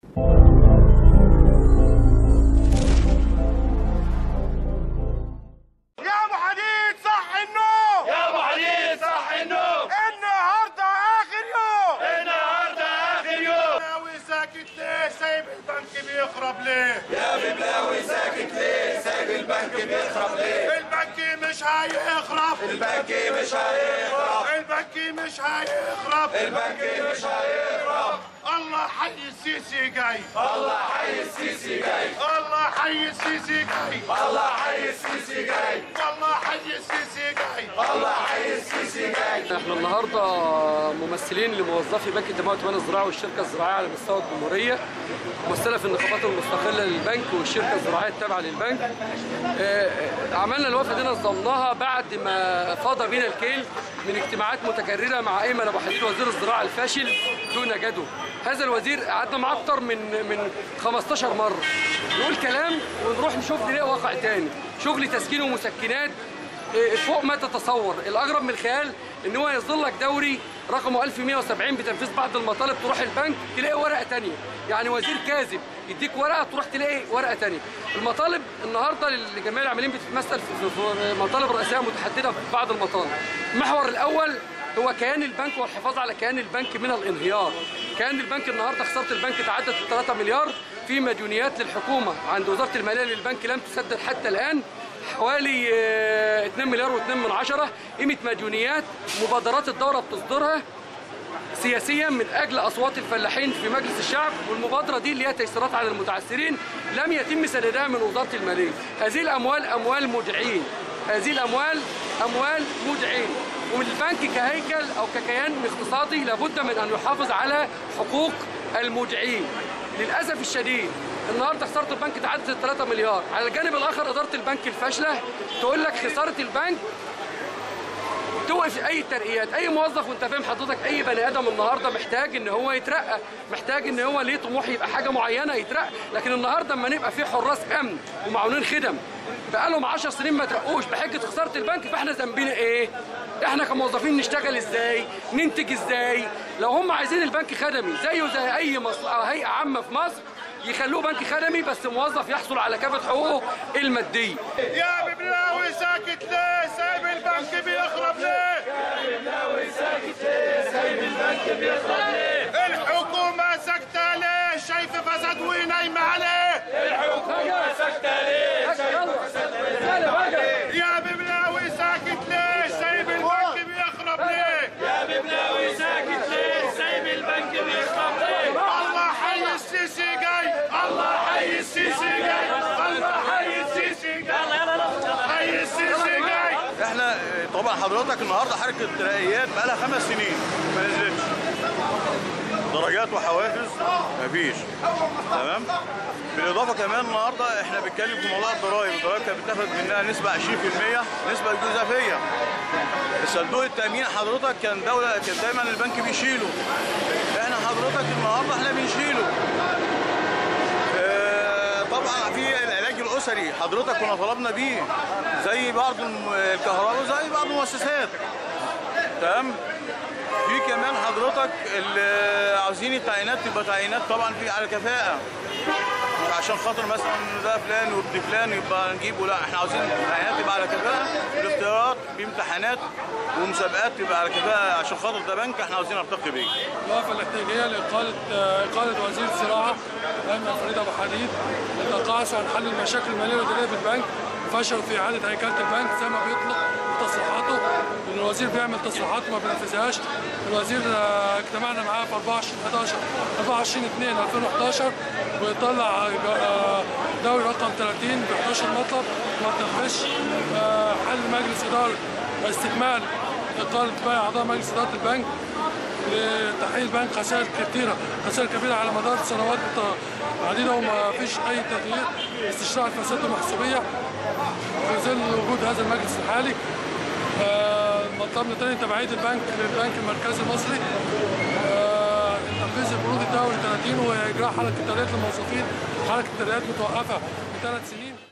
يا ابو حديد صح النوم يا ابو حديد صح النوم النهارده اخر يوم النهارده اخر يوم بلاوي ساكت ليه سايب البنك بيخرب ليه يا ببلاوي ساكت ليه سايب البنك بيخرب ليه البنك مش هيخرب البنك مش هيخرب البنك مش هيخرب البنك مش هيخرب الله حي السيسي جاي الله حي السيسي جاي الله حي السيسي جاي الله حي السيسي جاي والله حي السيسي جاي الله حي السيسي جاي احنا النهارده ممثلين لموظفي بنك التنميه والتنميه الزراعي والشركه الزراعيه على مستوى الجمهوريه ممثله في النقابات المستقله للبنك والشركه الزراعيه التابعه للبنك اه، اه، عملنا الوفد دي نظمناها بعد ما فاض بينا الكيل من اجتماعات متكرره مع ايمن ابو حديد وزير الزراعه الفاشل دون جدوى هذا الوزير قعدنا معاه اكتر من من 15 مره نقول كلام ونروح نشوف نلاقي واقع تاني شغل تسكين ومسكنات فوق ما تتصور الاغرب من الخيال ان هو يظل لك دوري رقمه 1170 بتنفيذ بعض المطالب تروح البنك تلاقي ورقه تانية يعني وزير كاذب يديك ورقه تروح تلاقي ورقه تانية المطالب النهارده لجميع العاملين بتتمثل في في مطالب رئيسيه متحدده في بعض المطالب المحور الاول هو كيان البنك والحفاظ على كيان البنك من الانهيار كيان البنك النهارده خساره البنك تعدت ال 3 مليار في مديونيات للحكومه عند وزاره الماليه للبنك لم تسدد حتى الان حوالي آه، 2 مليار و2 من عشرة قيمة مديونيات مبادرات الدورة بتصدرها سياسيا من اجل اصوات الفلاحين في مجلس الشعب والمبادره دي اللي هي تيسيرات على المتعثرين لم يتم سدادها من وزاره الماليه هذه الاموال اموال مودعين هذه الاموال اموال مودعين والبنك كهيكل او ككيان اقتصادي لابد من ان يحافظ على حقوق المودعين للاسف الشديد النهارده خساره البنك تعدت 3 مليار على الجانب الاخر اداره البنك الفاشله تقول لك خساره البنك توقف اي ترقيات اي موظف وانت فاهم حضرتك اي بني ادم النهارده محتاج ان هو يترقى محتاج ان هو ليه طموح يبقى حاجه معينه يترقى لكن النهارده اما نبقى في حراس امن ومعاونين خدم بقالهم 10 سنين ما ترقوش بحجه خساره البنك فاحنا ذنبنا ايه احنا كموظفين نشتغل ازاي ننتج ازاي لو هم عايزين البنك خدمي زيه زي اي مصلحه هيئه عامه في مصر يخلوه بنك خدمي بس موظف يحصل على كافه حقوقه الماديه يا ببلاوي ساكت ليه سايب البنك بيخرب ليه الحكومة ساكتة ليه شايفة فساد ونايمة عليه الحكومه ساكته ليه يا ببلاوي ساكت ليه سايب البنك بيخرب ليه يا ببلاوي ساكت ليه سايب البنك بيخرب ليه الله حي السيسي جاي الله حي السيسي جاي الله حي السيسي جاي حي السيسي جاي احنا طبعا حضرتك النهارده حركه ترقيات بقى لها خمس سنين ما نزلتش درجات وحوافز مفيش تمام بالاضافه كمان النهارده احنا بنتكلم في موضوع الضرايب الضرايب كانت بتاخد منها نسبه 20% نسبه جزافيه الصندوق التامين حضرتك كان دوله كان دايما البنك بيشيله احنا حضرتك النهارده احنا بنشيله آه، طبعا في العلاج الاسري حضرتك كنا طلبنا بيه زي بعض الم- الكهرباء زي بعض المؤسسات تمام في كمان حضرتك ال- عاوزين التعيينات تبقى تعيينات طبعا في على كفاءه مش عشان خاطر مثلا ده فلان وابن فلان يبقى نجيبه لا احنا عاوزين التعيينات تبقى على كفاءه الاختيارات بامتحانات ومسابقات تبقى على كفاءه عشان خاطر ده بنك احنا عاوزين نرتقي بيه الوقفة الاحتجاجية لإقالة إقالة وزير الزراعة أيمن فريد أبو حديد للتقاعس عن حل المشاكل المالية والإدارية في البنك وفشل في إعادة هيكلة البنك زي ما بيطلق في تصريحاته إن الوزير بيعمل تصريحات وما بينفذهاش الوزير آه، اجتمعنا معاه في 24 11 24 2 2011 ويطلع آه، دوري رقم 30 ب 11 مطلب وما تنفذش آه، حل مجلس إدارة استكمال إقالة باقي أعضاء مجلس إدارة البنك لتحقيق البنك خسائر كثيرة خسائر كبيرة على مدار سنوات عديدة وما فيش أي تغيير استشراع الفساد المحسوبية في ظل وجود هذا المجلس الحالي آه، مطلبنا تاني تبعية البنك للبنك المركزي المصري آه، تنفيذ البنود الدوري 30 وإجراء حركة ترقية للموظفين حركة الترقيات متوقفة بثلاث سنين